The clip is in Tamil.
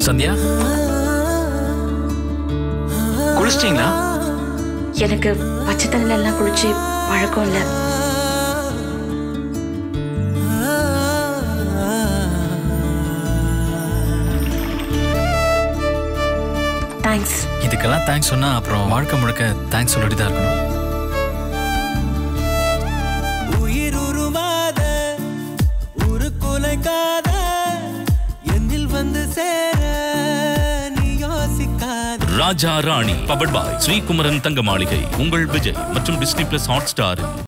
சந்தியா குளிச்சிட்டீங்களா எனக்கு பச்சை தண்ணில எல்லாம் குளிச்சு பழக்கம் இல்லை தேங்க்ஸ் இதுக்கெல்லாம் தேங்க்ஸ் சொன்னா அப்புறம் வாழ்க்கை முழுக்க தேங்க்ஸ் சொல்லிட்டு தான் இருக்கணும் உயிர் உருவாத ஒரு குலைக்காத என்னில் வந்து சேர நீ யோசிக்காத ராஜா ராணி பவர்ட் பாய் ஸ்ரீகுமரன் தங்க மாளிகை உங்கள் விஜய் மற்றும் டிஸ்னி பிளஸ் ஹாட் ஸ்டார்